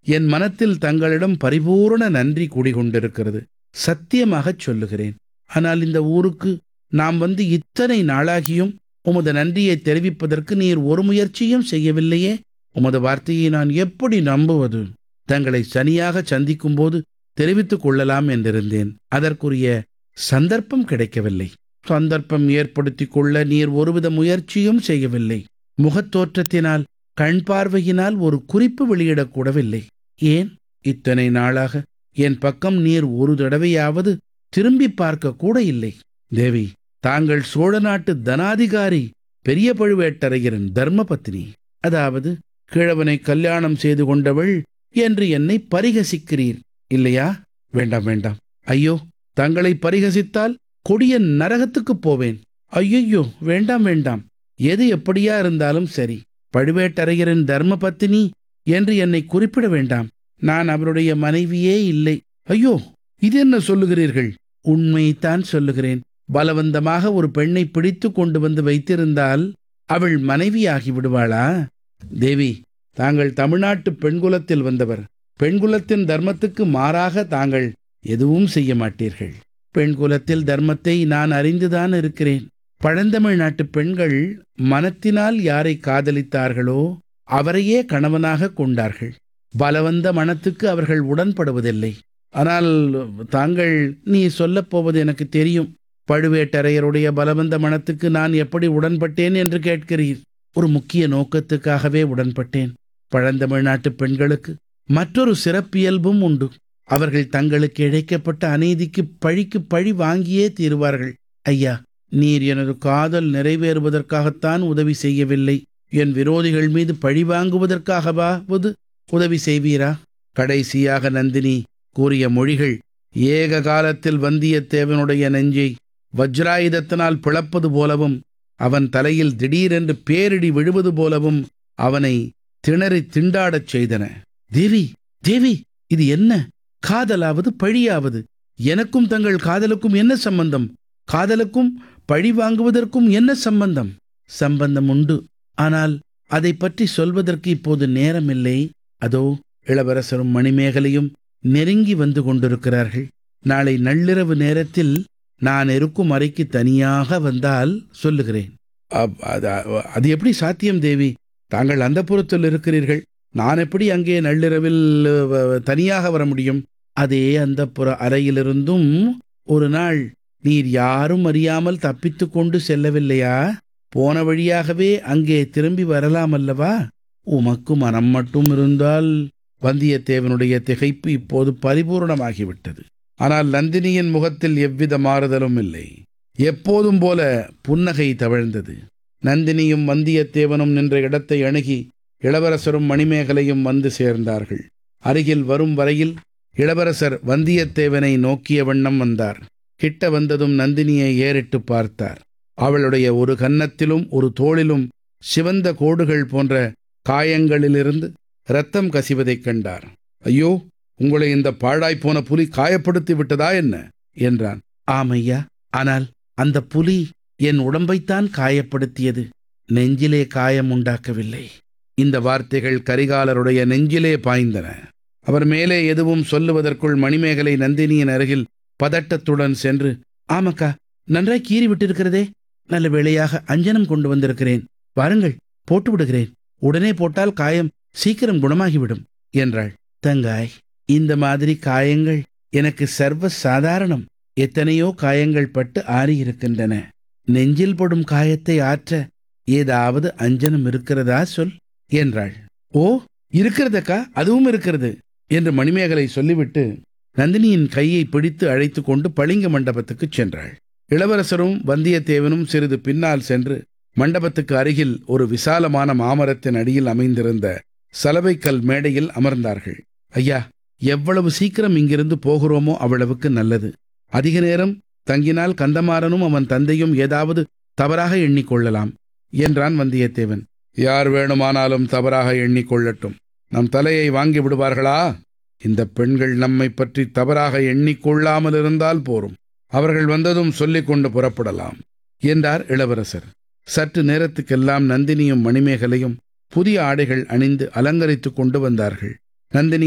என் மனத்தில் தங்களிடம் பரிபூரண நன்றி குடிகொண்டிருக்கிறது சத்தியமாகச் சொல்லுகிறேன் ஆனால் இந்த ஊருக்கு நாம் வந்து இத்தனை நாளாகியும் உமது நன்றியை தெரிவிப்பதற்கு நீர் ஒரு முயற்சியும் செய்யவில்லையே உமது வார்த்தையை நான் எப்படி நம்புவது தங்களை சனியாக சந்திக்கும்போது தெரிவித்துக் கொள்ளலாம் என்றிருந்தேன் அதற்குரிய சந்தர்ப்பம் கிடைக்கவில்லை சந்தர்ப்பம் ஏற்படுத்திக் கொள்ள நீர் ஒருவித முயற்சியும் செய்யவில்லை முகத்தோற்றத்தினால் கண் பார்வையினால் ஒரு குறிப்பு வெளியிடக்கூடவில்லை ஏன் இத்தனை நாளாக என் பக்கம் நீர் ஒரு தடவையாவது திரும்பி பார்க்க கூட இல்லை தேவி தாங்கள் சோழ நாட்டு தனாதிகாரி பெரிய பழுவேட்டரையரின் தர்மபத்னி அதாவது கிழவனை கல்யாணம் செய்து கொண்டவள் என்று என்னை பரிகசிக்கிறீர் இல்லையா வேண்டாம் வேண்டாம் ஐயோ தங்களை பரிகசித்தால் கொடிய நரகத்துக்குப் போவேன் ஐயையோ வேண்டாம் வேண்டாம் எது எப்படியா இருந்தாலும் சரி பழுவேட்டரையரின் தர்மபத்தினி என்று என்னை குறிப்பிட வேண்டாம் நான் அவருடைய மனைவியே இல்லை ஐயோ இது என்ன சொல்லுகிறீர்கள் உண்மைத்தான் சொல்லுகிறேன் பலவந்தமாக ஒரு பெண்ணை பிடித்து கொண்டு வந்து வைத்திருந்தால் அவள் மனைவியாகி விடுவாளா தேவி தாங்கள் தமிழ்நாட்டு பெண்குலத்தில் வந்தவர் பெண்குலத்தின் தர்மத்துக்கு மாறாக தாங்கள் எதுவும் செய்ய மாட்டீர்கள் பெண்குலத்தில் தர்மத்தை நான் அறிந்துதான் இருக்கிறேன் பழந்தமிழ் நாட்டு பெண்கள் மனத்தினால் யாரை காதலித்தார்களோ அவரையே கணவனாக கொண்டார்கள் பலவந்த மனத்துக்கு அவர்கள் உடன்படுவதில்லை ஆனால் தாங்கள் நீ சொல்லப் போவது எனக்கு தெரியும் பழுவேட்டரையருடைய பலவந்த மனத்துக்கு நான் எப்படி உடன்பட்டேன் என்று கேட்கிறீர் ஒரு முக்கிய நோக்கத்துக்காகவே உடன்பட்டேன் பழந்தமிழ் நாட்டு பெண்களுக்கு மற்றொரு சிறப்பியல்பும் உண்டு அவர்கள் தங்களுக்கு இழைக்கப்பட்ட அநீதிக்கு பழிக்கு பழி வாங்கியே தீருவார்கள் ஐயா நீர் எனது காதல் நிறைவேறுவதற்காகத்தான் உதவி செய்யவில்லை என் விரோதிகள் மீது பழி வாங்குவதற்காகவாவது உதவி செய்வீரா கடைசியாக நந்தினி கூறிய மொழிகள் ஏக காலத்தில் வந்தியத்தேவனுடைய நெஞ்சை வஜ்ராயுதத்தினால் பிளப்பது போலவும் அவன் தலையில் திடீரென்று பேரிடி விழுவது போலவும் அவனை திணறி திண்டாடச் செய்தன தேவி தேவி இது என்ன காதலாவது பழியாவது எனக்கும் தங்கள் காதலுக்கும் என்ன சம்பந்தம் காதலுக்கும் பழி வாங்குவதற்கும் என்ன சம்பந்தம் சம்பந்தம் உண்டு ஆனால் அதை பற்றி சொல்வதற்கு இப்போது நேரமில்லை அதோ இளவரசரும் மணிமேகலையும் நெருங்கி வந்து கொண்டிருக்கிறார்கள் நாளை நள்ளிரவு நேரத்தில் நான் இருக்கும் அறைக்கு தனியாக வந்தால் சொல்லுகிறேன் அப்- அது- அது எப்படி சாத்தியம் தேவி தாங்கள் அந்த புறத்தில் இருக்கிறீர்கள் நான் எப்படி அங்கே நள்ளிரவில் அஹ், தனியாக வர முடியும் அதே அந்த புற அறையிலிருந்தும் ஒரு நாள் நீர் யாரும் அறியாமல் தப்பித்து கொண்டு செல்லவில்லையா போன வழியாகவே அங்கே திரும்பி வரலாம் அல்லவா உமக்கு மனம் மட்டும் இருந்தால் வந்தியத்தேவனுடைய திகைப்பு இப்போது பரிபூர்ணமாகிவிட்டது ஆனால் நந்தினியின் முகத்தில் எவ்வித மாறுதலும் இல்லை எப்போதும் போல புன்னகை தவழ்ந்தது நந்தினியும் வந்தியத்தேவனும் நின்ற இடத்தை அணுகி இளவரசரும் மணிமேகலையும் வந்து சேர்ந்தார்கள் அருகில் வரும் வரையில் இளவரசர் வந்தியத்தேவனை நோக்கிய வண்ணம் வந்தார் கிட்ட வந்ததும் நந்தினியை ஏறிட்டு பார்த்தார் அவளுடைய ஒரு கன்னத்திலும் ஒரு தோளிலும் சிவந்த கோடுகள் போன்ற காயங்களிலிருந்து இரத்தம் கசிவதைக் கண்டார் ஐயோ உங்களை இந்த பாழாய்ப்போன புலி காயப்படுத்தி விட்டதா என்ன என்றான் ஆமையா ஆனால் அந்த புலி என் உடம்பைத்தான் காயப்படுத்தியது நெஞ்சிலே காயம் உண்டாக்கவில்லை இந்த வார்த்தைகள் கரிகாலருடைய நெஞ்சிலே பாய்ந்தன அவர் மேலே எதுவும் சொல்லுவதற்குள் மணிமேகலை நந்தினியின் அருகில் பதட்டத்துடன் சென்று ஆமக்கா நன்றாய் கீறி விட்டிருக்கிறதே நல்ல வேளையாக அஞ்சனம் கொண்டு வந்திருக்கிறேன் வாருங்கள் போட்டு விடுகிறேன் உடனே போட்டால் காயம் சீக்கிரம் குணமாகிவிடும் என்றாள் தங்காய் இந்த மாதிரி காயங்கள் எனக்கு சர்வ சாதாரணம் எத்தனையோ காயங்கள் பட்டு ஆறியிருக்கின்றன நெஞ்சில் படும் காயத்தை ஆற்ற ஏதாவது அஞ்சனம் இருக்கிறதா சொல் என்றாள் ஓ இருக்கிறதக்கா அதுவும் இருக்கிறது என்று மணிமேகலை சொல்லிவிட்டு நந்தினியின் கையை பிடித்து அழைத்து கொண்டு பளிங்க மண்டபத்துக்குச் சென்றாள் இளவரசரும் வந்தியத்தேவனும் சிறிது பின்னால் சென்று மண்டபத்துக்கு அருகில் ஒரு விசாலமான மாமரத்தின் அடியில் அமைந்திருந்த சலவைக்கல் மேடையில் அமர்ந்தார்கள் ஐயா எவ்வளவு சீக்கிரம் இங்கிருந்து போகிறோமோ அவ்வளவுக்கு நல்லது அதிக நேரம் தங்கினால் கந்தமாறனும் அவன் தந்தையும் ஏதாவது தவறாக எண்ணிக்கொள்ளலாம் என்றான் வந்தியத்தேவன் யார் வேணுமானாலும் தவறாக எண்ணிக்கொள்ளட்டும் நம் தலையை வாங்கி விடுவார்களா இந்த பெண்கள் நம்மை பற்றி தவறாக எண்ணிக்கொள்ளாமல் இருந்தால் போரும் அவர்கள் வந்ததும் சொல்லிக் கொண்டு புறப்படலாம் என்றார் இளவரசர் சற்று நேரத்துக்கெல்லாம் நந்தினியும் மணிமேகலையும் புதிய ஆடைகள் அணிந்து அலங்கரித்துக் கொண்டு வந்தார்கள் நந்தினி